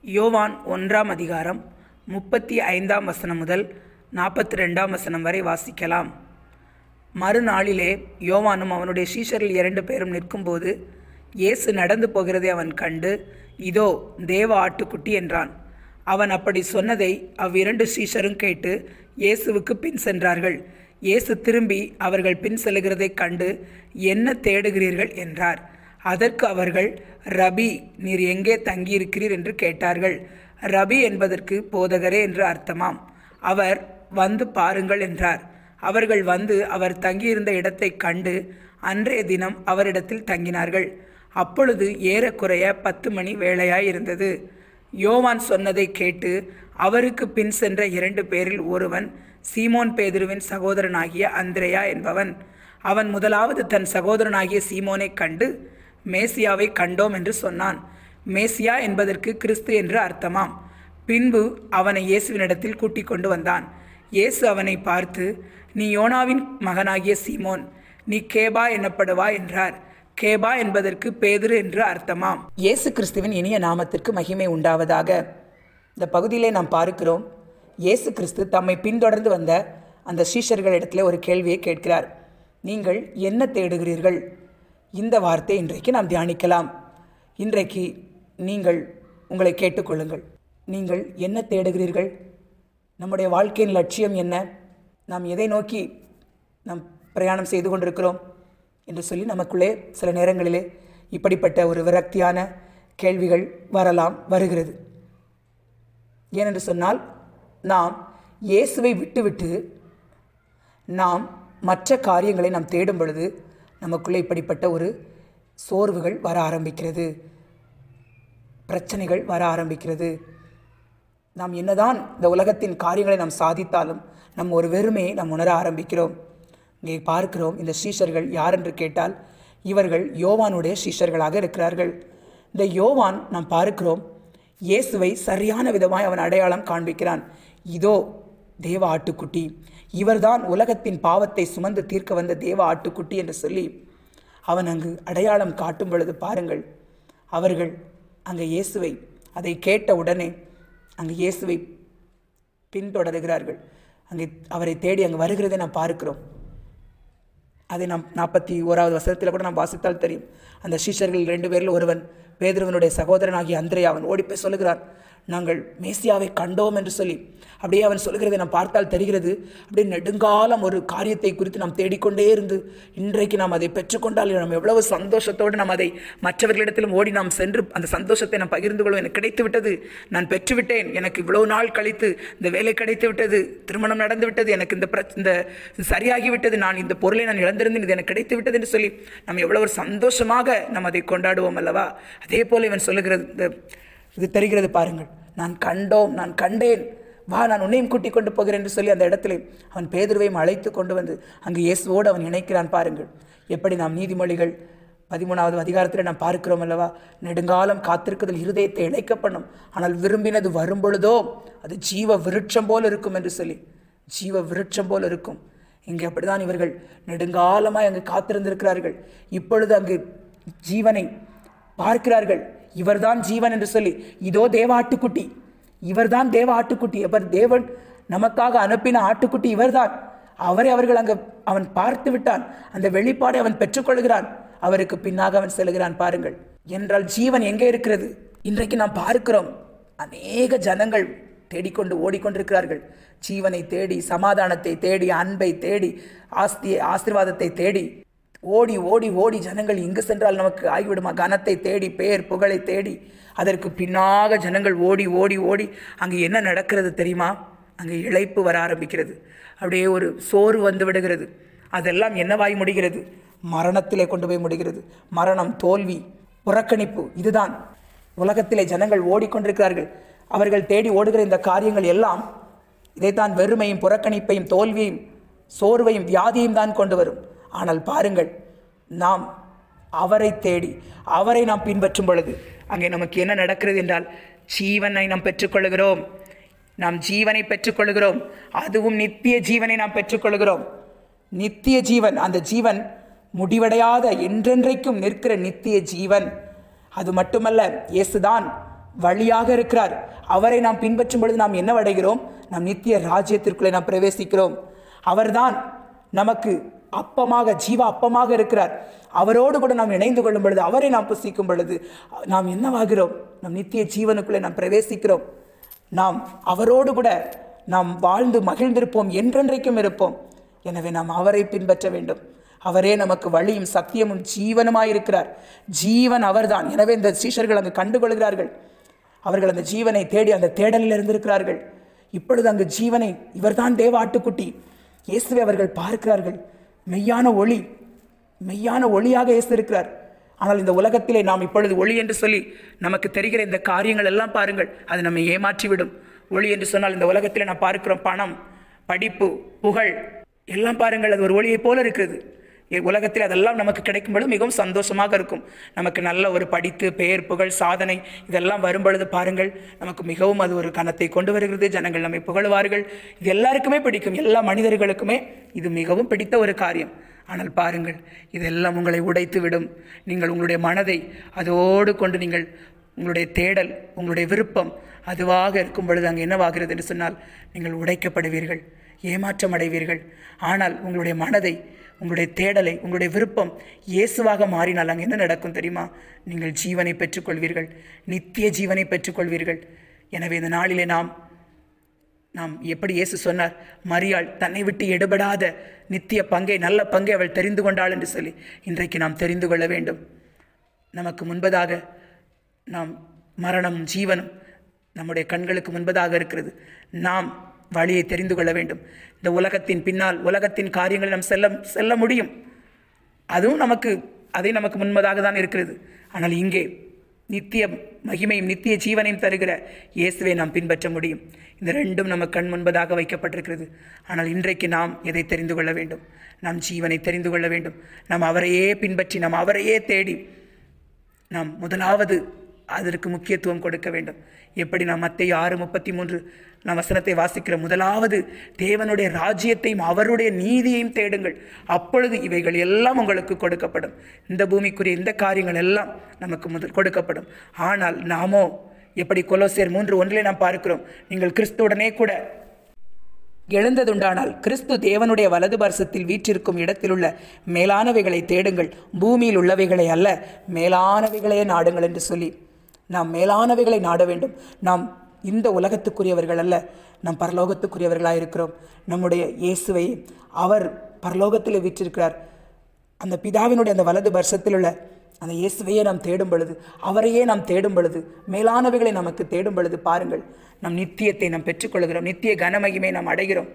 யோவான் ஒன்றாம் அதிகாரம் முப்பத்தி ஐந்தாம் வசனம் முதல் நாற்பத்தி ரெண்டாம் வசனம் வரை வாசிக்கலாம் மறுநாளிலே யோவானும் அவனுடைய சீஷரில் இரண்டு பேரும் நிற்கும்போது இயேசு நடந்து போகிறதை அவன் கண்டு இதோ தேவ ஆட்டுக்குட்டி என்றான் அவன் அப்படி சொன்னதை அவ்விரண்டு சீஷரும் கேட்டு இயேசுவுக்கு பின் சென்றார்கள் இயேசு திரும்பி அவர்கள் பின் செல்கிறதைக் கண்டு என்ன தேடுகிறீர்கள் என்றார் அதற்கு அவர்கள் ரபி நீர் எங்கே தங்கியிருக்கிறீர் என்று கேட்டார்கள் ரபி என்பதற்கு போதகரே என்று அர்த்தமாம் அவர் வந்து பாருங்கள் என்றார் அவர்கள் வந்து அவர் தங்கியிருந்த இடத்தை கண்டு அன்றைய தினம் அவரிடத்தில் தங்கினார்கள் அப்பொழுது ஏறக்குறைய பத்து மணி வேளையாயிருந்தது யோவான் சொன்னதை கேட்டு அவருக்கு பின் சென்ற இரண்டு பேரில் ஒருவன் சீமோன் பேதுருவின் சகோதரனாகிய அந்திரேயா என்பவன் அவன் முதலாவது தன் சகோதரனாகிய சீமோனை கண்டு மேசியாவை கண்டோம் என்று சொன்னான் மேசியா என்பதற்கு கிறிஸ்து என்று அர்த்தமாம் பின்பு அவனை இயேசுவினிடத்தில் கூட்டிக் கொண்டு வந்தான் இயேசு அவனை பார்த்து நீ யோனாவின் மகனாகிய சீமோன் நீ கேபா எனப்படுவா என்றார் கேபா என்பதற்கு பேதுரு என்று அர்த்தமாம் இயேசு கிறிஸ்துவின் இனிய நாமத்திற்கு மகிமை உண்டாவதாக இந்த பகுதியிலே நாம் பார்க்கிறோம் இயேசு கிறிஸ்து தம்மை பின்தொடர்ந்து வந்த அந்த சீஷர்களிடத்தில் ஒரு கேள்வியை கேட்கிறார் நீங்கள் என்ன தேடுகிறீர்கள் இந்த வார்த்தை இன்றைக்கு நாம் தியானிக்கலாம் இன்றைக்கு நீங்கள் உங்களை கேட்டுக்கொள்ளுங்கள் நீங்கள் என்ன தேடுகிறீர்கள் நம்முடைய வாழ்க்கையின் லட்சியம் என்ன நாம் எதை நோக்கி நாம் பிரயாணம் செய்து கொண்டிருக்கிறோம் என்று சொல்லி நமக்குள்ளே சில நேரங்களிலே இப்படிப்பட்ட ஒரு விரக்தியான கேள்விகள் வரலாம் வருகிறது ஏனென்று சொன்னால் நாம் இயேசுவை விட்டுவிட்டு நாம் மற்ற காரியங்களை நாம் தேடும் பொழுது நமக்குள்ளே இப்படிப்பட்ட ஒரு சோர்வுகள் வர ஆரம்பிக்கிறது பிரச்சனைகள் வர ஆரம்பிக்கிறது நாம் என்னதான் இந்த உலகத்தின் காரியங்களை நாம் சாதித்தாலும் நம் ஒரு வெறுமையை நாம் உணர ஆரம்பிக்கிறோம் இங்கே பார்க்கிறோம் இந்த சீஷர்கள் யார் என்று கேட்டால் இவர்கள் யோவானுடைய சீஷர்களாக இருக்கிறார்கள் இந்த யோவான் நாம் பார்க்கிறோம் இயேசுவை சரியான விதமாய் அவன் அடையாளம் காண்பிக்கிறான் இதோ தேவ ஆட்டுக்குட்டி இவர்தான் உலகத்தின் பாவத்தை சுமந்து தீர்க்க வந்த தேவ ஆட்டுக்குட்டி என்று சொல்லி அவன் அங்கு அடையாளம் காட்டும் பொழுது பாருங்கள் அவர்கள் அங்கே இயேசுவை அதை கேட்ட உடனே அங்கு இயேசுவை பின்தொடருகிறார்கள் அங்கே அவரை தேடி அங்கு வருகிறதை நாம் பார்க்கிறோம் அதை நாம் நாற்பத்தி ஓராவது வசனத்தில் கூட நாம் வாசித்தால் தெரியும் அந்த சீஷர்கள் ரெண்டு பேரில் ஒருவன் பேதுருவனுடைய சகோதரனாகிய அந்திரையா அவன் ஓடிப்போய் சொல்லுகிறான் நாங்கள் மேசியாவை கண்டோம் என்று சொல்லி அப்படியே அவன் சொல்கிறதை நாம் பார்த்தால் தெரிகிறது அப்படியே நெடுங்காலம் ஒரு காரியத்தை குறித்து நாம் தேடிக்கொண்டே இருந்து இன்றைக்கு நாம் அதை பெற்றுக்கொண்டால் நாம் எவ்வளவு சந்தோஷத்தோடு நாம் அதை மற்றவர்களிடத்திலும் ஓடி நாம் சென்று அந்த சந்தோஷத்தை நாம் பகிர்ந்து கொள்வோம் எனக்கு கிடைத்து விட்டது நான் பெற்றுவிட்டேன் எனக்கு இவ்வளவு நாள் கழித்து இந்த வேலை கிடைத்து விட்டது திருமணம் நடந்து விட்டது எனக்கு இந்த பிர இந்த சரியாகி விட்டது நான் இந்த பொருளை நான் இழந்திருந்தேன் இது எனக்கு கிடைத்து விட்டது என்று சொல்லி நாம் எவ்வளவு சந்தோஷமாக நாம் அதை கொண்டாடுவோம் அல்லவா அதே போல இவன் சொல்லுகிறது இந்த இது தெரிகிறது பாருங்கள் நான் கண்டோம் நான் கண்டேன் வா நான் உன்னையும் கூட்டிக் கொண்டு போகிறேன் என்று சொல்லி அந்த இடத்துல அவன் பேதுருவையும் அழைத்து கொண்டு வந்து அங்கு இயேசுவோடு அவன் இணைக்கிறான் பாருங்கள் எப்படி நாம் நீதிமொழிகள் பதிமூணாவது அதிகாரத்தில் நாம் பார்க்கிறோம் அல்லவா நெடுங்காலம் காத்திருக்குதல் இருதயத்தை இழைக்க பண்ணும் ஆனால் விரும்பினது வரும்பொழுதோ அது ஜீவ விருட்சம் போல் இருக்கும் என்று சொல்லி ஜீவ விருட்சம் போல் இருக்கும் இங்கே அப்படிதான் இவர்கள் நெடுங்காலமாய் அங்கு காத்திருந்திருக்கிறார்கள் இப்பொழுது அங்கு ஜீவனை பார்க்கிறார்கள் இவர்தான் ஜீவன் என்று சொல்லி இதோ தேவ ஆட்டுக்குட்டி இவர்தான் தேவ ஆட்டுக்குட்டி அவர் தேவன் நமக்காக அனுப்பின ஆட்டுக்குட்டி இவர்தான் அவரை அவர்கள் அங்கு அவன் பார்த்து விட்டான் அந்த வெளிப்பாடை அவன் பெற்றுக்கொள்கிறான் அவருக்கு பின்னாக அவன் செல்கிறான் பாருங்கள் என்றால் ஜீவன் எங்கே இருக்கிறது இன்றைக்கு நாம் பார்க்கிறோம் அநேக ஜனங்கள் தேடிக்கொண்டு ஓடிக்கொண்டிருக்கிறார்கள் ஜீவனை தேடி சமாதானத்தை தேடி அன்பை தேடி ஆஸ்தியை ஆசிர்வாதத்தை தேடி ஓடி ஓடி ஓடி ஜனங்கள் எங்கு சென்றால் நமக்கு ஆகிவிடுமா கனத்தை தேடி பேர் புகழை தேடி அதற்கு பின்னாக ஜனங்கள் ஓடி ஓடி ஓடி அங்கே என்ன நடக்கிறது தெரியுமா அங்கே இழைப்பு வர ஆரம்பிக்கிறது அப்படியே ஒரு சோறு வந்து விடுகிறது அதெல்லாம் என்னவாய் முடிகிறது மரணத்திலே கொண்டு போய் முடிகிறது மரணம் தோல்வி புறக்கணிப்பு இதுதான் உலகத்திலே ஜனங்கள் ஓடிக்கொண்டிருக்கிறார்கள் அவர்கள் தேடி ஓடுகிற இந்த காரியங்கள் எல்லாம் இதைத்தான் வெறுமையும் புறக்கணிப்பையும் தோல்வியையும் சோர்வையும் வியாதியையும் தான் கொண்டு வரும் ஆனால் பாருங்கள் நாம் அவரை தேடி அவரை நாம் பின்பற்றும் பொழுது அங்கே நமக்கு என்ன நடக்கிறது என்றால் ஜீவனை நாம் பெற்றுக்கொள்கிறோம் நாம் ஜீவனை பெற்றுக்கொள்கிறோம் அதுவும் நித்திய ஜீவனை நாம் பெற்றுக்கொள்கிறோம் நித்திய ஜீவன் அந்த ஜீவன் முடிவடையாத என்றென்றைக்கும் நிற்கிற நித்திய ஜீவன் அது மட்டுமல்ல இயேசுதான் வழியாக இருக்கிறார் அவரை நாம் பின்பற்றும் பொழுது நாம் என்ன அடைகிறோம் நாம் நித்திய ராஜ்யத்திற்குள்ளே நாம் பிரவேசிக்கிறோம் அவர்தான் நமக்கு அப்பமாக ஜீவ அப்பமாக இருக்கிறார் அவரோடு கூட நாம் இணைந்து கொள்ளும் பொழுது அவரை நாம் புசிக்கும் பொழுது நாம் என்னவாகிறோம் நம் நித்திய ஜீவனுக்குள்ளே நாம் பிரவேசிக்கிறோம் நாம் அவரோடு கூட நாம் வாழ்ந்து மகிழ்ந்திருப்போம் என்றென்றைக்கும் இருப்போம் எனவே நாம் அவரை பின்பற்ற வேண்டும் அவரே நமக்கு வழியும் சத்தியமும் ஜீவனுமாயிருக்கிறார் ஜீவன் அவர்தான் எனவே இந்த சீஷர்கள் அங்கு கண்டுகொள்கிறார்கள் அவர்கள் அந்த ஜீவனை தேடி அந்த தேடலில் இருந்திருக்கிறார்கள் இப்பொழுது அங்கு ஜீவனை இவர்தான் தேவ ஆட்டுக்குட்டி இயேசுவை அவர்கள் பார்க்கிறார்கள் மெய்யான ஒளி மெய்யான ஒளியாக இயேசு இருக்கிறார் ஆனால் இந்த உலகத்திலே நாம் இப்பொழுது ஒளி என்று சொல்லி நமக்கு தெரிகிற இந்த காரியங்கள் எல்லாம் பாருங்கள் அது நம்மை ஏமாற்றிவிடும் ஒளி என்று சொன்னால் இந்த உலகத்தில் நாம் பார்க்கிறோம் பணம் படிப்பு புகழ் எல்லாம் பாருங்கள் அது ஒரு ஒளியைப் போல இருக்கிறது இ- உலகத்தில் அதெல்லாம் நமக்கு கிடைக்கும் பொழுது மிகவும் சந்தோஷமாக இருக்கும் நமக்கு நல்ல ஒரு படித்து பெயர் புகழ் சாதனை இதெல்லாம் வரும் பொழுது பாருங்கள் நமக்கு மிகவும் அது ஒரு கனத்தை கொண்டு வருகிறது ஜனங்கள் நம்மை புகழுவார்கள் இது எல்லாருக்குமே பிடிக்கும் எல்லா மனிதர்களுக்குமே இது மிகவும் பிடித்த ஒரு காரியம் ஆனால் பாருங்கள் இதெல்லாம் உங்களை உடைத்து விடும் நீங்கள் உங்களுடைய மனதை அதோடு கொண்டு நீங்கள் உங்களுடைய தேடல் உங்களுடைய விருப்பம் அதுவாக இருக்கும் பொழுது அங்கே என்னவாகிறது என்று சொன்னால் நீங்கள் உடைக்கப்படுவீர்கள் ஏமாற்றம் அடைவீர்கள் ஆனால் உங்களுடைய மனதை உங்களுடைய தேடலை உங்களுடைய விருப்பம் இயேசுவாக மாறினால் அங்கே என்ன நடக்கும் தெரியுமா நீங்கள் ஜீவனை பெற்றுக்கொள்வீர்கள் நித்திய ஜீவனை பெற்றுக்கொள்வீர்கள் எனவே இந்த நாளிலே நாம் நாம் எப்படி இயேசு சொன்னார் மரியாள் தன்னை விட்டு எடுபடாத நித்திய பங்கை நல்ல பங்கை அவள் தெரிந்து கொண்டாள் என்று சொல்லி இன்றைக்கு நாம் தெரிந்து கொள்ள வேண்டும் நமக்கு முன்பதாக நாம் மரணம் ஜீவனும் நம்முடைய கண்களுக்கு முன்பதாக இருக்கிறது நாம் வழியை தெரிந்து கொள்ள வேண்டும் இந்த உலகத்தின் பின்னால் உலகத்தின் காரியங்களை நாம் செல்ல செல்ல முடியும் அதுவும் நமக்கு அதை நமக்கு முன்பதாக தான் இருக்கிறது ஆனால் இங்கே நித்திய மகிமையும் நித்திய ஜீவனையும் தருகிற இயேசுவை நாம் பின்பற்ற முடியும் இந்த ரெண்டும் நம்ம கண் முன்பதாக வைக்கப்பட்டிருக்கிறது ஆனால் இன்றைக்கு நாம் எதை தெரிந்து கொள்ள வேண்டும் நாம் ஜீவனை தெரிந்து கொள்ள வேண்டும் நாம் அவரையே பின்பற்றி நாம் அவரையே தேடி நாம் முதலாவது அதற்கு முக்கியத்துவம் கொடுக்க வேண்டும் எப்படி நாம் மத்திய ஆறு முப்பத்தி மூன்று நாம் வசனத்தை வாசிக்கிற முதலாவது தேவனுடைய ராஜ்யத்தையும் அவருடைய நீதியையும் தேடுங்கள் அப்பொழுது இவைகள் எல்லாம் உங்களுக்கு கொடுக்கப்படும் இந்த பூமிக்குரிய இந்த காரியங்கள் எல்லாம் நமக்கு முதல் கொடுக்கப்படும் ஆனால் நாமோ எப்படி கொலோசியர் மூன்று ஒன்றிலே நாம் பார்க்கிறோம் நீங்கள் கிறிஸ்துவுடனே கூட எழுந்ததுண்டானால் கிறிஸ்து தேவனுடைய வலது பரிசத்தில் வீற்றிருக்கும் இடத்திலுள்ள மேலானவைகளை தேடுங்கள் பூமியில் உள்ளவைகளை அல்ல மேலானவைகளையே நாடுங்கள் என்று சொல்லி நாம் மேலானவைகளை நாட வேண்டும் நாம் இந்த உலகத்துக்குரியவர்கள் அல்ல நாம் பரலோகத்துக்குரியவர்களாக இருக்கிறோம் நம்முடைய இயேசுவை அவர் பரலோகத்தில் வீற்றிருக்கிறார் அந்த பிதாவினுடைய அந்த வலது வருஷத்தில் உள்ள அந்த இயேசுவையே நாம் தேடும் பொழுது அவரையே நாம் தேடும் பொழுது மேலானவைகளை நமக்கு தேடும் பொழுது பாருங்கள் நம் நித்தியத்தை நாம் பெற்றுக்கொள்கிறோம் நித்திய கனமகிமை நாம் அடைகிறோம்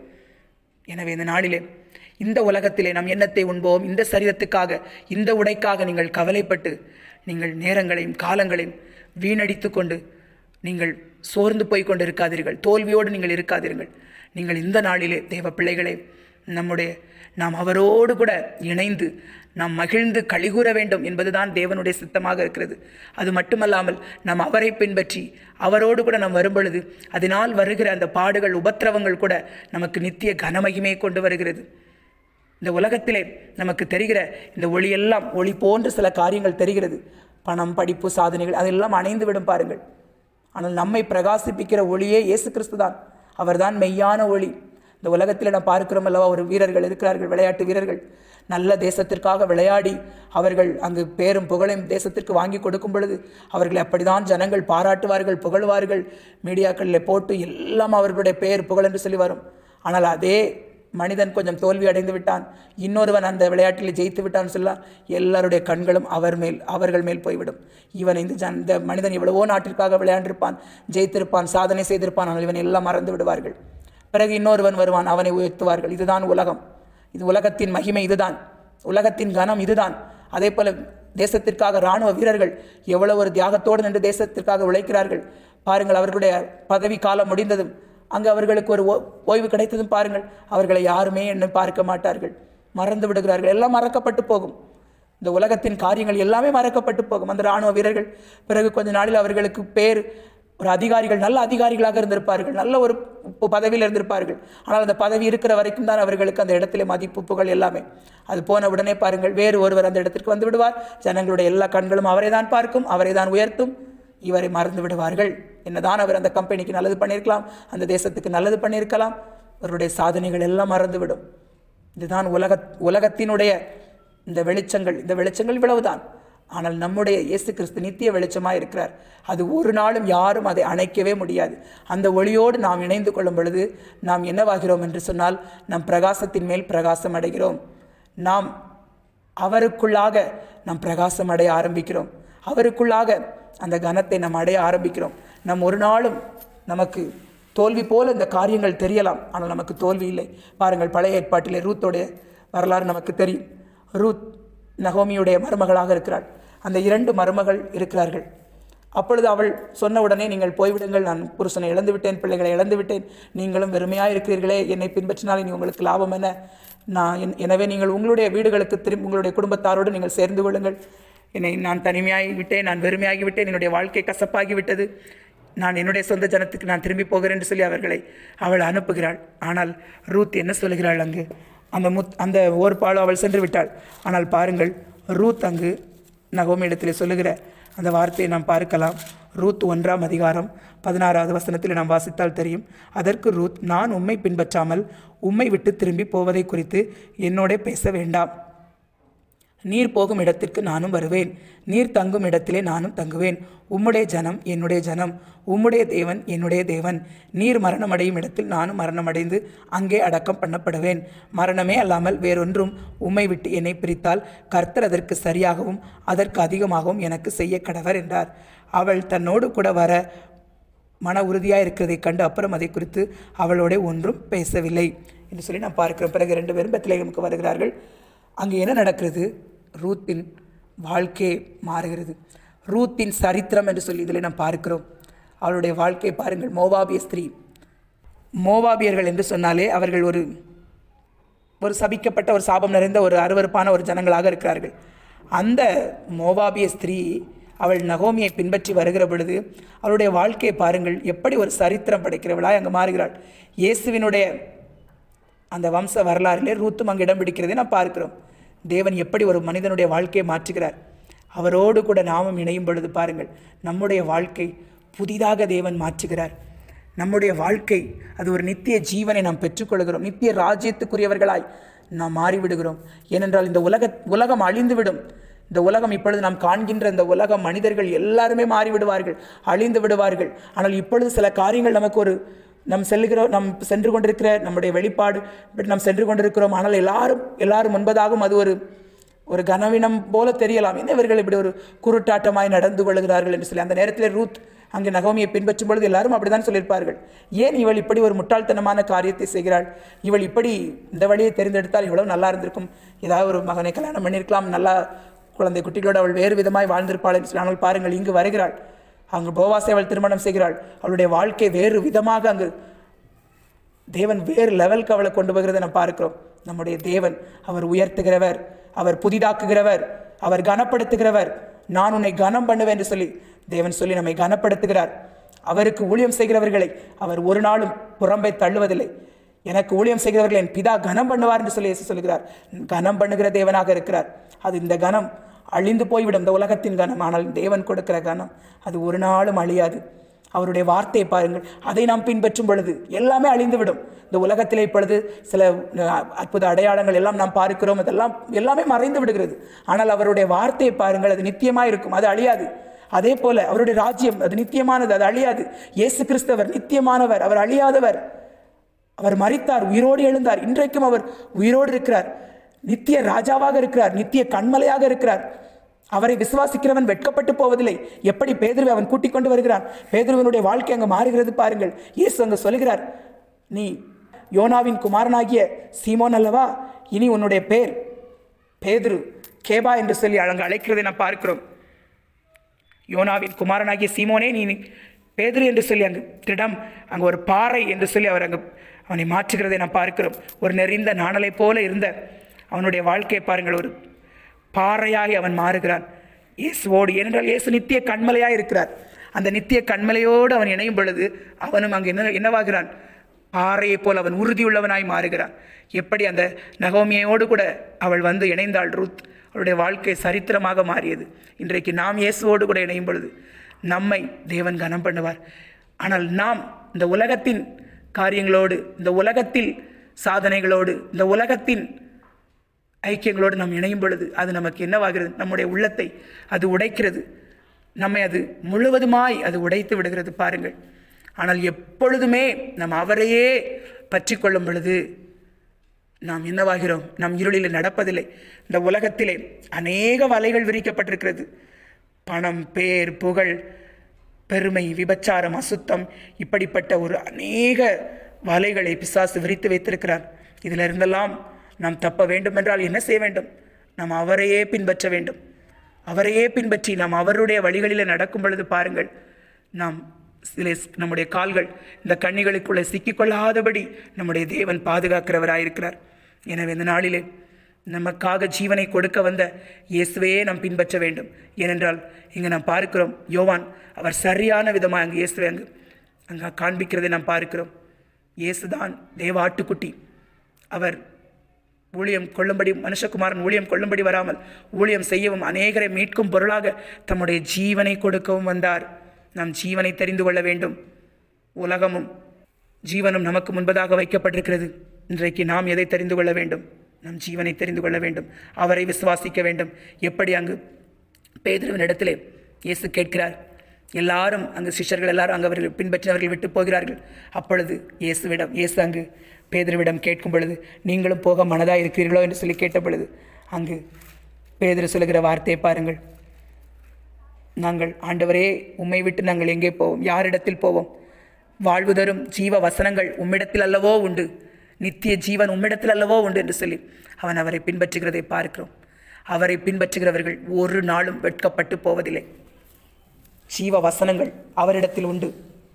எனவே இந்த நாளிலே இந்த உலகத்திலே நாம் எண்ணத்தை உண்போம் இந்த சரீரத்துக்காக இந்த உடைக்காக நீங்கள் கவலைப்பட்டு நீங்கள் நேரங்களையும் காலங்களையும் வீணடித்து கொண்டு நீங்கள் சோர்ந்து போய் கொண்டு இருக்காதீர்கள் தோல்வியோடு நீங்கள் இருக்காதீர்கள் நீங்கள் இந்த நாளிலே தேவ பிள்ளைகளே நம்முடைய நாம் அவரோடு கூட இணைந்து நாம் மகிழ்ந்து கழிகூற வேண்டும் என்பதுதான் தேவனுடைய சித்தமாக இருக்கிறது அது மட்டுமல்லாமல் நாம் அவரை பின்பற்றி அவரோடு கூட நாம் வரும்பொழுது அதனால் வருகிற அந்த பாடுகள் உபத்திரவங்கள் கூட நமக்கு நித்திய கனமகிமையை கொண்டு வருகிறது இந்த உலகத்திலே நமக்கு தெரிகிற இந்த ஒளியெல்லாம் ஒளி போன்ற சில காரியங்கள் தெரிகிறது பணம் படிப்பு சாதனைகள் அதெல்லாம் அணைந்து விடும் பாருங்கள் ஆனால் நம்மை பிரகாசிப்பிக்கிற ஒளியே இயேசு கிறிஸ்து தான் அவர்தான் மெய்யான ஒளி இந்த உலகத்தில் நாம் பார்க்கிறோம் அல்லவா ஒரு வீரர்கள் இருக்கிறார்கள் விளையாட்டு வீரர்கள் நல்ல தேசத்திற்காக விளையாடி அவர்கள் அங்கு பேரும் புகழையும் தேசத்திற்கு வாங்கி கொடுக்கும் பொழுது அவர்களை அப்படிதான் ஜனங்கள் பாராட்டுவார்கள் புகழ்வார்கள் மீடியாக்களில் போட்டு எல்லாம் அவர்களுடைய பெயர் புகழ் என்று சொல்லி வரும் ஆனால் அதே மனிதன் கொஞ்சம் தோல்வி அடைந்து விட்டான் இன்னொருவன் அந்த விளையாட்டில் ஜெயித்து விட்டான் சொல்லலாம் எல்லாருடைய கண்களும் அவர் மேல் அவர்கள் மேல் போய்விடும் இவன் இந்த ஜன் இந்த மனிதன் எவ்வளவோ நாட்டிற்காக விளையாண்டிருப்பான் ஜெயித்திருப்பான் சாதனை செய்திருப்பான் ஆனால் இவன் எல்லாம் மறந்து விடுவார்கள் பிறகு இன்னொருவன் வருவான் அவனை உயர்த்துவார்கள் இதுதான் உலகம் இது உலகத்தின் மகிமை இதுதான் உலகத்தின் கனம் இதுதான் அதே போல தேசத்திற்காக இராணுவ வீரர்கள் எவ்வளவு ஒரு தியாகத்தோடு நின்று தேசத்திற்காக உழைக்கிறார்கள் பாருங்கள் அவர்களுடைய பதவி காலம் முடிந்ததும் அங்கு அவர்களுக்கு ஒரு ஓ- ஓய்வு கிடைத்ததும் பாருங்கள் அவர்களை யாருமே என்ன பார்க்க மாட்டார்கள் மறந்து விடுகிறார்கள் எல்லாம் மறக்கப்பட்டு போகும் இந்த உலகத்தின் காரியங்கள் எல்லாமே மறக்கப்பட்டு போகும் அந்த இராணுவ வீரர்கள் பிறகு கொஞ்ச நாளில் அவர்களுக்கு பேர் ஒரு அதிகாரிகள் நல்ல அதிகாரிகளாக இருந்திருப்பார்கள் நல்ல ஒரு ப- பதவியில் இருந்திருப்பார்கள் ஆனால் அந்த பதவி இருக்கிற வரைக்கும் தான் அவர்களுக்கு அந்த இடத்திலே மதிப்பு புகழ் எல்லாமே அது போன உடனே பாருங்கள் வேறு ஒருவர் அந்த இடத்திற்கு வந்து விடுவார் ஜனங்களுடைய எல்லா கண்களும் அவரை தான் பார்க்கும் அவரை தான் உயர்த்தும் இவரை மறந்து விடுவார்கள் என்னதான் அவர் அந்த கம்பெனிக்கு நல்லது பண்ணியிருக்கலாம் அந்த தேசத்துக்கு நல்லது பண்ணியிருக்கலாம் அவருடைய சாதனைகள் எல்லாம் மறந்துவிடும் இதுதான் உலக உலகத்தினுடைய இந்த வெளிச்சங்கள் இந்த வெளிச்சங்கள் இவ்வளவுதான் ஆனால் நம்முடைய இயேசு கிறிஸ்து நித்திய வெளிச்சமாக இருக்கிறார் அது ஒரு நாளும் யாரும் அதை அணைக்கவே முடியாது அந்த ஒளியோடு நாம் இணைந்து கொள்ளும் பொழுது நாம் என்னவாகிறோம் என்று சொன்னால் நம் பிரகாசத்தின் மேல் பிரகாசம் அடைகிறோம் நாம் அவருக்குள்ளாக நாம் பிரகாசம் அடைய ஆரம்பிக்கிறோம் அவருக்குள்ளாக அந்த கனத்தை நாம் அடைய ஆரம்பிக்கிறோம் நம் ஒரு நாளும் நமக்கு தோல்வி போல இந்த காரியங்கள் தெரியலாம் ஆனால் நமக்கு தோல்வி இல்லை பாருங்கள் பழைய ஏற்பாட்டிலே ரூத்தோடைய வரலாறு நமக்கு தெரியும் ரூத் நகோமியுடைய மருமகளாக இருக்கிறாள் அந்த இரண்டு மருமகள் இருக்கிறார்கள் அப்பொழுது அவள் சொன்ன உடனே நீங்கள் போய்விடுங்கள் நான் புருஷனை இழந்து விட்டேன் பிள்ளைகளை இழந்து விட்டேன் நீங்களும் வெறுமையாக இருக்கிறீர்களே என்னை பின்பற்றினால் இனி உங்களுக்கு லாபம் என்ன நான் என்- எனவே நீங்கள் உங்களுடைய வீடுகளுக்கு திரும்பி உங்களுடைய குடும்பத்தாரோடு நீங்கள் சேர்ந்து கொள்ளுங்கள் என்னை நான் தனிமையாகி விட்டேன் நான் வெறுமையாகி விட்டேன் என்னுடைய வாழ்க்கை கசப்பாகி விட்டது நான் என்னுடைய சொந்த ஜனத்துக்கு நான் திரும்பி போகிறேன் என்று சொல்லி அவர்களை அவள் அனுப்புகிறாள் ஆனால் ரூத் என்ன சொல்லுகிறாள் அங்கு அந்த முத் அந்த ஓர்பாலோ அவள் சென்று விட்டாள் ஆனால் பாருங்கள் ரூத் அங்கு நகோமி இடத்திலே சொல்லுகிற அந்த வார்த்தையை நாம் பார்க்கலாம் ரூத் ஒன்றாம் அதிகாரம் பதினாறாவது வசனத்தில் நாம் வாசித்தால் தெரியும் அதற்கு ரூத் நான் உம்மை பின்பற்றாமல் உம்மை விட்டு திரும்பி போவதை குறித்து என்னோட பேச வேண்டாம் நீர் போகும் இடத்திற்கு நானும் வருவேன் நீர் தங்கும் இடத்திலே நானும் தங்குவேன் உம்முடைய ஜனம் என்னுடைய ஜனம் உம்முடைய தேவன் என்னுடைய தேவன் நீர் மரணமடையும் இடத்தில் நானும் மரணமடைந்து அங்கே அடக்கம் பண்ணப்படுவேன் மரணமே அல்லாமல் வேறொன்றும் உம்மை விட்டு என்னை பிரித்தால் கர்த்தர் அதற்கு சரியாகவும் அதற்கு அதிகமாகவும் எனக்கு செய்ய கடவர் என்றார் அவள் தன்னோடு கூட வர மன உறுதியாக இருக்கிறதைக் கண்டு அப்புறம் அதை குறித்து அவளோட ஒன்றும் பேசவில்லை என்று சொல்லி நான் பார்க்கிறோம் பிறகு ரெண்டு பேரும் பெத்லேகமுக்கு வருகிறார்கள் அங்கே என்ன நடக்கிறது ரூத்தின் வாழ்க்கை மாறுகிறது ரூத்தின் சரித்திரம் என்று சொல்லி இதில் நாம் பார்க்கிறோம் அவளுடைய வாழ்க்கை பாருங்கள் மோவாபிய ஸ்திரீ மோவாபியர்கள் என்று சொன்னாலே அவர்கள் ஒரு ஒரு சபிக்கப்பட்ட ஒரு சாபம் நிறைந்த ஒரு அருவருப்பான ஒரு ஜனங்களாக இருக்கிறார்கள் அந்த மோவாபிய ஸ்திரீ அவள் நகோமியை பின்பற்றி வருகிற பொழுது அவளுடைய வாழ்க்கையை பாருங்கள் எப்படி ஒரு சரித்திரம் படைக்கிறவளாய் அங்கு மாறுகிறாள் இயேசுவினுடைய அந்த வம்ச வரலாறிலே ரூத்தும் அங்கு இடம் பிடிக்கிறதை நாம் பார்க்கிறோம் தேவன் எப்படி ஒரு மனிதனுடைய வாழ்க்கையை மாற்றுகிறார் அவரோடு கூட நாமும் இணையும் பொழுது பாருங்கள் நம்முடைய வாழ்க்கை புதிதாக தேவன் மாற்றுகிறார் நம்முடைய வாழ்க்கை அது ஒரு நித்திய ஜீவனை நாம் பெற்றுக்கொள்கிறோம் நித்திய ராஜ்யத்துக்குரியவர்களாய் நாம் மாறிவிடுகிறோம் ஏனென்றால் இந்த உலக உலகம் அழிந்துவிடும் இந்த உலகம் இப்பொழுது நாம் காண்கின்ற இந்த உலக மனிதர்கள் எல்லாருமே மாறிவிடுவார்கள் அழிந்து விடுவார்கள் ஆனால் இப்பொழுது சில காரியங்கள் நமக்கு ஒரு நம் செல்லுகிறோம் நம் சென்று கொண்டிருக்கிற நம்முடைய வெளிப்பாடு இப்படி நாம் சென்று கொண்டிருக்கிறோம் ஆனால் எல்லாரும் எல்லாரும் முன்பதாகவும் அது ஒரு ஒரு கனவீனம் போல தெரியலாம் என்ன இவர்கள் இப்படி ஒரு குருட்டாட்டமாய் நடந்து கொள்கிறார்கள் என்று சொல்லி அந்த நேரத்தில் ரூத் அங்கே நகோமியை பின்பற்றும் பொழுது எல்லாரும் அப்படிதான் சொல்லியிருப்பார்கள் ஏன் இவள் இப்படி ஒரு முட்டாள்தனமான காரியத்தை செய்கிறாள் இவள் இப்படி இந்த வழியை தெரிந்தெடுத்தால் இவ்வளவு நல்லா இருந்திருக்கும் ஏதாவது ஒரு மகனை கல்யாணம் பண்ணியிருக்கலாம் நல்லா குழந்தை குட்டிகளோடு அவள் வேறு விதமாய் வாழ்ந்திருப்பாள் என்று சொல்லி ஆனால் பாருங்கள் இங்கு வருகிறாள் அங்கு போவாசை அவள் திருமணம் செய்கிறாள் அவளுடைய வாழ்க்கை வேறு விதமாக அங்கு தேவன் வேறு லெவலுக்கு அவளை கொண்டு போகிறதை நாம் பார்க்கிறோம் நம்முடைய தேவன் அவர் உயர்த்துகிறவர் அவர் புதிதாக்குகிறவர் அவர் கனப்படுத்துகிறவர் நான் உன்னை கனம் பண்ணுவேன் என்று சொல்லி தேவன் சொல்லி நம்மை கனப்படுத்துகிறார் அவருக்கு ஊழியம் செய்கிறவர்களை அவர் ஒரு நாளும் புறம்பை தள்ளுவதில்லை எனக்கு ஊழியம் செய்கிறவர்கள் என் பிதா கனம் பண்ணுவார் என்று சொல்லி இயேசு சொல்கிறார் கனம் பண்ணுகிற தேவனாக இருக்கிறார் அது இந்த கனம் அழிந்து போய்விடும் இந்த உலகத்தின் கனம் ஆனால் தேவன் கொடுக்கிற கனம் அது ஒரு நாளும் அழியாது அவருடைய வார்த்தையை பாருங்கள் அதை நாம் பின்பற்றும் பொழுது எல்லாமே அழிந்துவிடும் இந்த உலகத்திலே இப்பொழுது சில அஹ், அற்புத அடையாளங்கள் எல்லாம் நாம் பார்க்கிறோம் அதெல்லாம் எல்லாமே மறைந்து விடுகிறது ஆனால் அவருடைய வார்த்தையை பாருங்கள் அது நித்தியமாக இருக்கும் அது அழியாது அதே போல அவருடைய ராஜ்யம் அது நித்தியமானது அது அழியாது இயேசு கிறிஸ்தவர் நித்தியமானவர் அவர் அழியாதவர் அவர் மரித்தார் உயிரோடு எழுந்தார் இன்றைக்கும் அவர் உயிரோடு இருக்கிறார் நித்திய ராஜாவாக இருக்கிறார் நித்திய கண்மலையாக இருக்கிறார் அவரை விசுவாசிக்கிறவன் வெட்கப்பட்டு போவதில்லை எப்படி பேதுருவை அவன் கூட்டிக் கொண்டு வருகிறான் பேதுருவனுடைய வாழ்க்கை அங்கு மாறுகிறது பாருங்கள் இயேசு அங்கு சொல்கிறார் நீ யோனாவின் குமாரனாகிய சீமோன் அல்லவா இனி உன்னுடைய பேர் பேதுரு கேபா என்று சொல்லி அங்கு அழைக்கிறதை நாம் பார்க்கிறோம் யோனாவின் குமாரனாகிய சீமோனே நீ பேதுரு என்று சொல்லி அங்கு திடம் அங்கு ஒரு பாறை என்று சொல்லி அவர் அங்கு அவனை மாற்றுகிறதை நாம் பார்க்கிறோம் ஒரு நெறிந்த நாணலை போல இருந்த அவனுடைய வாழ்க்கையை பாருங்கள் ஒரு பாறையாகி அவன் மாறுகிறான் இயேசுவோடு ஏனென்றால் இயேசு நித்திய கண்மலையாக இருக்கிறார் அந்த நித்திய கண்மலையோடு அவன் இணையும் பொழுது அவனும் அங்கு என்ன என்னவாகிறான் பாறையைப் போல் அவன் உறுதியுள்ளவனாய் மாறுகிறான் எப்படி அந்த நகோமியோடு கூட அவள் வந்து இணைந்தாள் ரூத் அவளுடைய வாழ்க்கை சரித்திரமாக மாறியது இன்றைக்கு நாம் இயேசுவோடு கூட இணையும் பொழுது நம்மை தேவன் கனம் பண்ணுவார் ஆனால் நாம் இந்த உலகத்தின் காரியங்களோடு இந்த உலகத்தில் சாதனைகளோடு இந்த உலகத்தின் ஐக்கியங்களோடு நாம் இணையும் பொழுது அது நமக்கு என்னவாகிறது நம்முடைய உள்ளத்தை அது உடைக்கிறது நம்மை அது முழுவதுமாய் அது உடைத்து விடுகிறது பாருங்கள் ஆனால் எப்பொழுதுமே நாம் அவரையே பற்றி கொள்ளும் பொழுது நாம் என்னவாகிறோம் நாம் இருளில் நடப்பதில்லை இந்த உலகத்திலே அநேக வலைகள் விரிக்கப்பட்டிருக்கிறது பணம் பேர் புகழ் பெருமை விபச்சாரம் அசுத்தம் இப்படிப்பட்ட ஒரு அநேக வலைகளை பிசாசு விரித்து வைத்திருக்கிறார் இதில் இருந்தெல்லாம் நாம் தப்ப வேண்டுமென்றால் என்ன செய்ய வேண்டும் நாம் அவரையே பின்பற்ற வேண்டும் அவரையே பின்பற்றி நாம் அவருடைய வழிகளில் நடக்கும் பொழுது பாருங்கள் நாம் சில நம்முடைய கால்கள் இந்த கண்ணிகளுக்குள்ளே சிக்கிக்கொள்ளாதபடி நம்முடைய தேவன் பாதுகாக்கிறவராயிருக்கிறார் எனவே இந்த நாளிலே நமக்காக ஜீவனை கொடுக்க வந்த இயேசுவையே நாம் பின்பற்ற வேண்டும் ஏனென்றால் இங்கே நாம் பார்க்கிறோம் யோவான் அவர் சரியான விதமாக அங்கு இயேசுவை அங்கு அங்கே காண்பிக்கிறதை நாம் பார்க்கிறோம் இயேசுதான் தேவ ஆட்டுக்குட்டி அவர் ஊழியம் கொள்ளும்படி மனுஷகுமாரன் ஊழியம் கொள்ளும்படி வராமல் ஊழியம் செய்யவும் அநேகரை மீட்கும் பொருளாக தம்முடைய ஜீவனை கொடுக்கவும் வந்தார் நாம் ஜீவனை தெரிந்து கொள்ள வேண்டும் உலகமும் ஜீவனும் நமக்கு முன்பதாக வைக்கப்பட்டிருக்கிறது இன்றைக்கு நாம் எதை தெரிந்து கொள்ள வேண்டும் நம் ஜீவனை தெரிந்து கொள்ள வேண்டும் அவரை விசுவாசிக்க வேண்டும் எப்படி அங்கு பேதுருவின் இடத்திலே இயேசு கேட்கிறார் எல்லாரும் அங்கு சிஷ்யர்கள் எல்லாரும் அங்கு அவர்கள் பின்பற்றினவர்கள் விட்டு போகிறார்கள் அப்பொழுது இயேசுவிடம் இயேசு அங்கு பேதுருவிடம் கேட்கும் பொழுது நீங்களும் போக மனதாக இருக்கிறீர்களோ என்று சொல்லி கேட்ட பொழுது அங்கு பேதுரு சொல்லுகிற வார்த்தையை பாருங்கள் நாங்கள் ஆண்டவரே உம்மை விட்டு நாங்கள் எங்கே போவோம் யாரிடத்தில் போவோம் வாழ்வு தரும் ஜீவ வசனங்கள் உம்மிடத்தில் அல்லவோ உண்டு நித்திய ஜீவன் உம்மிடத்தில் அல்லவோ உண்டு என்று சொல்லி அவன் அவரை பின்பற்றுகிறதை பார்க்கிறோம் அவரை பின்பற்றுகிறவர்கள் ஒரு நாளும் வெட்கப்பட்டு போவதில்லை ஜீவ வசனங்கள் அவரிடத்தில் உண்டு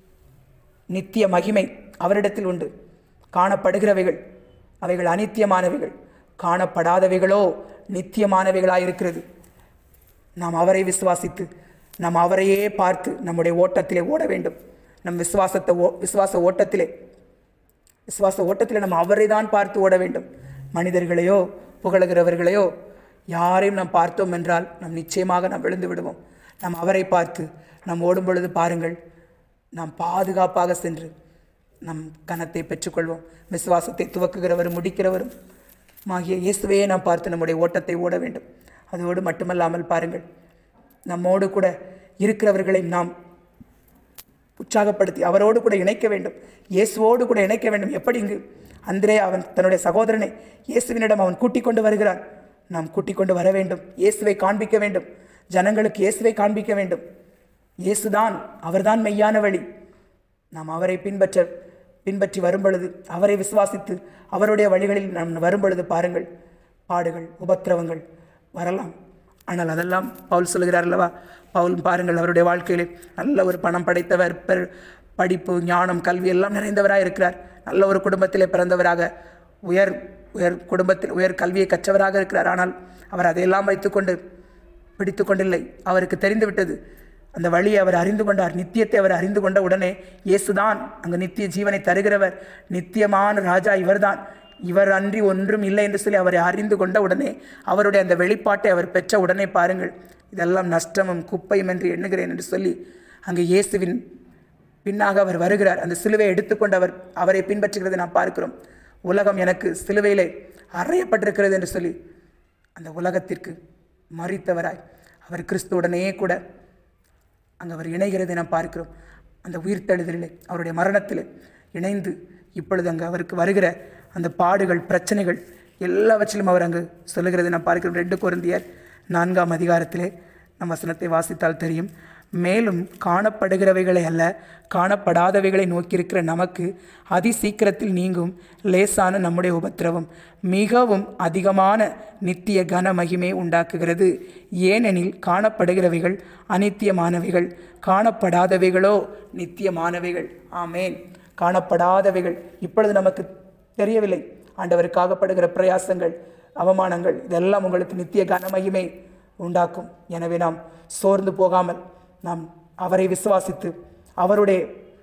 நித்திய மகிமை அவரிடத்தில் உண்டு காணப்படுகிறவைகள் அவைகள் அனித்தியமானவைகள் காணப்படாதவைகளோ நித்தியமானவைகளாயிருக்கிறது நாம் அவரை விசுவாசித்து நாம் அவரையே பார்த்து நம்முடைய ஓட்டத்திலே ஓட வேண்டும் நம் விசுவாசத்தை ஓ விசுவாச ஓட்டத்திலே விசுவாச ஓட்டத்திலே நம்ம அவரை தான் பார்த்து ஓட வேண்டும் மனிதர்களையோ புகழுகிறவர்களையோ யாரையும் நாம் பார்த்தோம் என்றால் நாம் நிச்சயமாக நாம் விழுந்து விடுவோம் நாம் அவரை பார்த்து நாம் ஓடும் பொழுது பாருங்கள் நாம் பாதுகாப்பாக சென்று நம் கனத்தை பெற்றுக்கொள்வோம் விசுவாசத்தை துவக்குகிறவரும் முடிக்கிறவரும் ஆகிய இயேசுவையே நாம் பார்த்து நம்முடைய ஓட்டத்தை ஓட வேண்டும் அதோடு மட்டுமல்லாமல் பாருங்கள் நம்மோடு கூட இருக்கிறவர்களை நாம் உற்சாகப்படுத்தி அவரோடு கூட இணைக்க வேண்டும் இயேசுவோடு கூட இணைக்க வேண்டும் எப்படி இங்கு அந்திரே அவன் தன்னுடைய சகோதரனை இயேசுவினிடம் அவன் கூட்டிக் கொண்டு வருகிறான் நாம் கூட்டிக் கொண்டு வர வேண்டும் இயேசுவை காண்பிக்க வேண்டும் ஜனங்களுக்கு இயேசுவை காண்பிக்க வேண்டும் இயேசுதான் அவர்தான் மெய்யான வழி நாம் அவரை பின்பற்ற பின்பற்றி வரும் பொழுது அவரை விசுவாசித்து அவருடைய வழிகளில் நாம் வரும் பொழுது பாருங்கள் பாடுகள் உபத்திரவங்கள் வரலாம் ஆனால் அதெல்லாம் பவுல் சொல்கிறார் அல்லவா பவுல் பாருங்கள் அவருடைய வாழ்க்கையிலே நல்ல ஒரு பணம் படைத்தவர் பெர் படிப்பு ஞானம் கல்வி எல்லாம் நிறைந்தவராக இருக்கிறார் நல்ல ஒரு குடும்பத்திலே பிறந்தவராக உயர் உயர் குடும்பத்தில் உயர் கல்வியை கற்றவராக இருக்கிறார் ஆனால் அவர் அதையெல்லாம் வைத்துக்கொண்டு பிடித்து கொண்டில்லை அவருக்கு தெரிந்து விட்டது அந்த வழியை அவர் அறிந்து கொண்டார் நித்தியத்தை அவர் அறிந்து கொண்ட உடனே இயேசுதான் அங்கு நித்திய ஜீவனை தருகிறவர் நித்தியமான ராஜா இவர்தான் இவர் அன்றி ஒன்றும் இல்லை என்று சொல்லி அவரை அறிந்து கொண்ட உடனே அவருடைய அந்த வெளிப்பாட்டை அவர் பெற்ற உடனே பாருங்கள் இதெல்லாம் நஷ்டமும் குப்பையும் என்று எண்ணுகிறேன் என்று சொல்லி அங்கு இயேசுவின் பின்னாக அவர் வருகிறார் அந்த சிலுவையை எடுத்துக்கொண்டு அவர் அவரை பின்பற்றுகிறதை நாம் பார்க்கிறோம் உலகம் எனக்கு சிலுவையிலே அறையப்பட்டிருக்கிறது என்று சொல்லி அந்த உலகத்திற்கு மறித்தவராய் அவர் கிறிஸ்துவுடனே கூட அங்கே அவர் இணைகிறதை நாம் பார்க்கிறோம் அந்த உயிர்த்தெழுதலிலே அவருடைய மரணத்தில் இணைந்து இப்பொழுது அங்கே அவருக்கு வருகிற அந்த பாடுகள் பிரச்சனைகள் எல்லாவற்றிலும் அவர் அங்கு சொல்லுகிறதை நாம் பார்க்கிறோம் ரெண்டு குருந்தியர் நான்காம் அதிகாரத்திலே நம் வசனத்தை வாசித்தால் தெரியும் மேலும் காணப்படுகிறவைகளை அல்ல காணப்படாதவைகளை நோக்கியிருக்கிற நமக்கு அதி சீக்கிரத்தில் நீங்கும் லேசான நம்முடைய உபத்திரவம் மிகவும் அதிகமான நித்திய கன மகிமை உண்டாக்குகிறது ஏனெனில் காணப்படுகிறவைகள் அனித்தியமானவைகள் காணப்படாதவைகளோ நித்தியமானவைகள் ஆமேன் காணப்படாதவைகள் இப்பொழுது நமக்கு தெரியவில்லை ஆண்டவருக்காகப்படுகிற பிரயாசங்கள் அவமானங்கள் இதெல்லாம் உங்களுக்கு நித்திய கனமகிமை உண்டாக்கும் எனவே நாம் சோர்ந்து போகாமல் நாம் அவரை விசுவாசித்து அவருடைய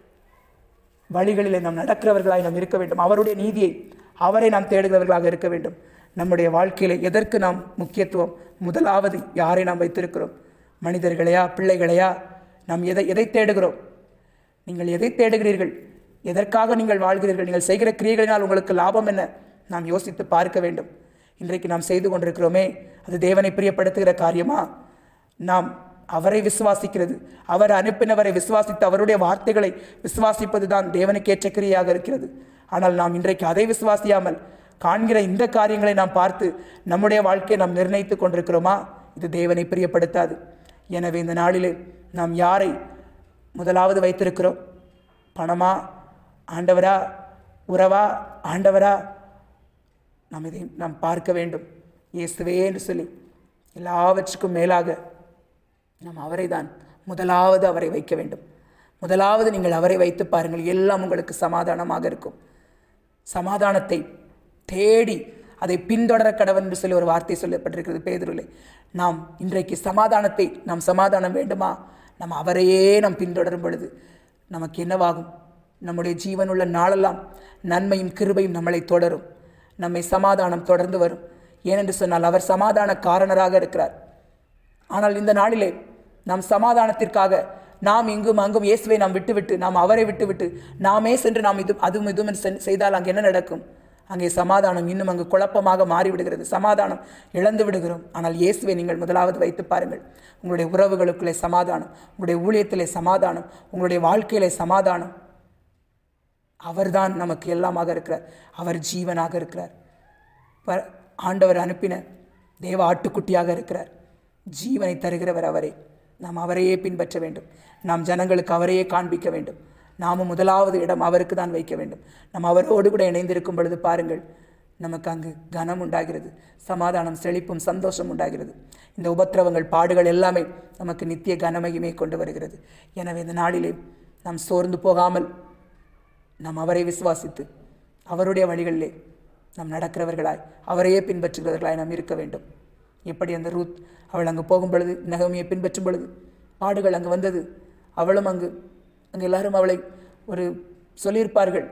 வழிகளிலே நாம் நடக்கிறவர்களாய் நாம் இருக்க வேண்டும் அவருடைய நீதியை அவரை நாம் தேடுகிறவர்களாக இருக்க வேண்டும் நம்முடைய வாழ்க்கையிலே எதற்கு நாம் முக்கியத்துவம் முதலாவது யாரை நாம் வைத்திருக்கிறோம் மனிதர்களையா பிள்ளைகளையா நாம் எதை எதை தேடுகிறோம் நீங்கள் எதை தேடுகிறீர்கள் எதற்காக நீங்கள் வாழ்கிறீர்கள் நீங்கள் செய்கிற கிரியைகளினால் உங்களுக்கு லாபம் என்ன நாம் யோசித்து பார்க்க வேண்டும் இன்றைக்கு நாம் செய்து கொண்டிருக்கிறோமே அது தேவனை பிரியப்படுத்துகிற காரியமா நாம் அவரை விசுவாசிக்கிறது அவர் அனுப்பினவரை விசுவாசித்து அவருடைய வார்த்தைகளை விசுவாசிப்பது தான் தேவனுக்கேற்ற கிரியாக இருக்கிறது ஆனால் நாம் இன்றைக்கு அதை விசுவாசியாமல் காண்கிற இந்த காரியங்களை நாம் பார்த்து நம்முடைய வாழ்க்கையை நாம் நிர்ணயித்துக் கொண்டிருக்கிறோமா இது தேவனை பிரியப்படுத்தாது எனவே இந்த நாளிலே நாம் யாரை முதலாவது வைத்திருக்கிறோம் பணமா ஆண்டவரா உறவா ஆண்டவரா நாம் இதை நாம் பார்க்க வேண்டும் இயேசுவே என்று சொல்லி எல்லாவற்றுக்கும் மேலாக நாம் அவரை தான் முதலாவது அவரை வைக்க வேண்டும் முதலாவது நீங்கள் அவரை வைத்து பாருங்கள் எல்லாம் உங்களுக்கு சமாதானமாக இருக்கும் சமாதானத்தை தேடி அதை பின்தொடர கடவன் என்று சொல்லி ஒரு வார்த்தை சொல்லப்பட்டிருக்கிறது பேதுருலே நாம் இன்றைக்கு சமாதானத்தை நாம் சமாதானம் வேண்டுமா நாம் அவரையே நாம் பின்தொடரும் பொழுது நமக்கு என்னவாகும் நம்முடைய ஜீவனுள்ள நாளெல்லாம் நன்மையும் கிருபையும் நம்மளை தொடரும் நம்மை சமாதானம் தொடர்ந்து வரும் ஏனென்று சொன்னால் அவர் சமாதான காரணராக இருக்கிறார் ஆனால் இந்த நாளிலே நாம் சமாதானத்திற்காக நாம் இங்கும் அங்கும் இயேசுவை நாம் விட்டுவிட்டு நாம் அவரை விட்டுவிட்டு நாமே சென்று நாம் இது அதுவும் இதுவும் சென்- செய்தால் அங்கே என்ன நடக்கும் அங்கே சமாதானம் இன்னும் அங்கு குழப்பமாக மாறிவிடுகிறது சமாதானம் இழந்து விடுகிறோம் ஆனால் இயேசுவை நீங்கள் முதலாவது வைத்து பாருங்கள் உங்களுடைய உறவுகளுக்குள்ளே சமாதானம் உங்களுடைய ஊழியத்திலே சமாதானம் உங்களுடைய வாழ்க்கையிலே சமாதானம் அவர்தான் நமக்கு எல்லாமாக இருக்கிறார் அவர் ஜீவனாக இருக்கிறார் ப- ஆண்டவர் அனுப்பின தேவ ஆட்டுக்குட்டியாக இருக்கிறார் ஜீவனை தருகிறவர் அவரே நாம் அவரையே பின்பற்ற வேண்டும் நாம் ஜனங்களுக்கு அவரையே காண்பிக்க வேண்டும் நாமும் முதலாவது இடம் அவருக்கு தான் வைக்க வேண்டும் நாம் அவரோடு கூட இணைந்திருக்கும் பொழுது பாருங்கள் நமக்கு அங்கு கனம் உண்டாகிறது சமாதானம் செழிப்பும் சந்தோஷம் உண்டாகிறது இந்த உபத்திரவங்கள் பாடுகள் எல்லாமே நமக்கு நித்திய கனமையுமே கொண்டு வருகிறது எனவே இந்த நாளிலே நாம் சோர்ந்து போகாமல் நாம் அவரை விசுவாசித்து அவருடைய வழிகளிலே நாம் நடக்கிறவர்களாய் அவரையே பின்பற்றுகிறவர்களாய் நாம் இருக்க வேண்டும் எப்படி அந்த ரூத் அவள் அங்கு போகும் பொழுது நகமியை பின்பற்றும் பொழுது பாடுகள் அங்கு வந்தது அவளும் அங்கு அங்கு எல்லாரும் அவளை ஒரு சொல்லியிருப்பார்கள்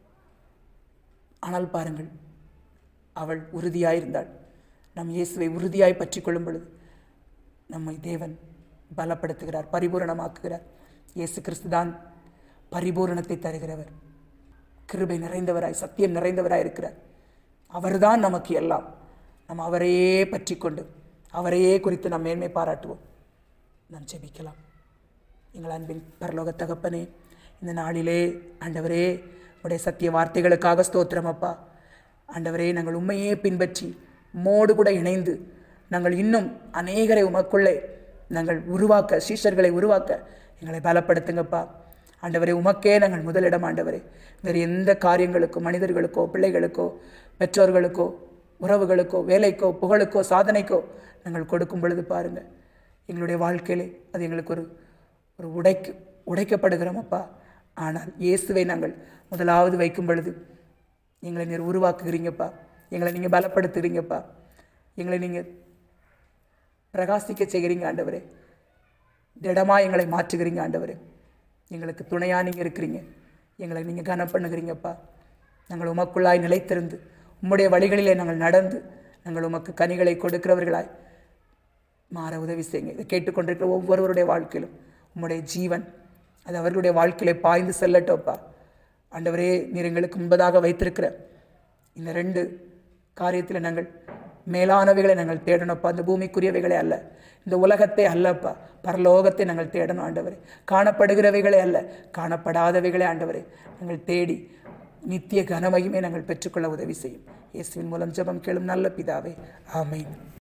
ஆனால் பாருங்கள் அவள் உறுதியாயிருந்தாள் நம் இயேசுவை உறுதியாய் பற்றி கொள்ளும் பொழுது நம்மை தேவன் பலப்படுத்துகிறார் பரிபூரணமாக்குகிறார் இயேசு கிறிஸ்து தான் பரிபூரணத்தை தருகிறவர் கிருபை நிறைந்தவராய் சத்தியம் நிறைந்தவராய் இருக்கிறார் அவர்தான் நமக்கு எல்லாம் நாம் அவரையே பற்றி கொண்டு அவரையே குறித்து நாம் மேன்மை பாராட்டுவோம் நாம் ஜெபிக்கலாம் எங்கள் அன்பின் பரலோக தகப்பனே இந்த நாளிலே ஆண்டவரே உடைய சத்திய வார்த்தைகளுக்காக ஸ்தோத்திரம் அப்பா ஆண்டவரே நாங்கள் உண்மையே பின்பற்றி உம்மோடு கூட இணைந்து நாங்கள் இன்னும் அநேகரை உமக்குள்ளே நாங்கள் உருவாக்க சீஷர்களை உருவாக்க எங்களை பலப்படுத்துங்கப்பா ஆண்டவரே உமக்கே நாங்கள் முதலிடம் ஆண்டவரே வேறு எந்த காரியங்களுக்கோ மனிதர்களுக்கோ பிள்ளைகளுக்கோ பெற்றோர்களுக்கோ உறவுகளுக்கோ வேலைக்கோ புகழுக்கோ சாதனைக்கோ நாங்கள் கொடுக்கும் பொழுது பாருங்கள் எங்களுடைய வாழ்க்கையிலே அது எங்களுக்கு ஒரு ஒரு உடைக்கு உடைக்கப்படுகிறோம் அப்பா ஆனால் இயேசுவை நாங்கள் முதலாவது வைக்கும் பொழுது எங்களை நீர் உருவாக்குகிறீங்கப்பா எங்களை நீங்கள் பலப்படுத்துகிறீங்கப்பா எங்களை நீங்கள் பிரகாசிக்க செய்கிறீங்க ஆண்டவரே திடமாக எங்களை மாற்றுகிறீங்க ஆண்டவரே எங்களுக்கு துணையாக நீங்கள் இருக்கிறீங்க எங்களை நீங்கள் கனம் பண்ணுகிறீங்கப்பா நாங்கள் உமக்குள்ளாய் நிலைத்திருந்து உம்முடைய வழிகளிலே நாங்கள் நடந்து நாங்கள் உமக்கு கனிகளை கொடுக்கிறவர்களாய் மாற உதவி செய்யுங்க இதை கேட்டுக்கொண்டிருக்கிற ஒவ்வொருவருடைய வாழ்க்கையிலும் உம்முடைய ஜீவன் அது அவர்களுடைய வாழ்க்கையிலே பாய்ந்து செல்லட்டோப்பா ஆண்டவரே நீர் எங்களுக்கு முன்பதாக வைத்திருக்கிற இந்த ரெண்டு காரியத்தில் நாங்கள் மேலானவைகளை நாங்கள் தேடணும்ப்பா இந்த பூமிக்குரியவைகளே அல்ல இந்த உலகத்தை அல்லப்பா பரலோகத்தை நாங்கள் தேடணும் ஆண்டவரே காணப்படுகிறவைகளே அல்ல காணப்படாதவைகளே ஆண்டவரே நாங்கள் தேடி நித்திய கனமையுமே நாங்கள் பெற்றுக்கொள்ள உதவி செய்யும் இயேசுவின் மூலம் ஜெபம் கேளும் நல்ல பிதாவே ஆமென்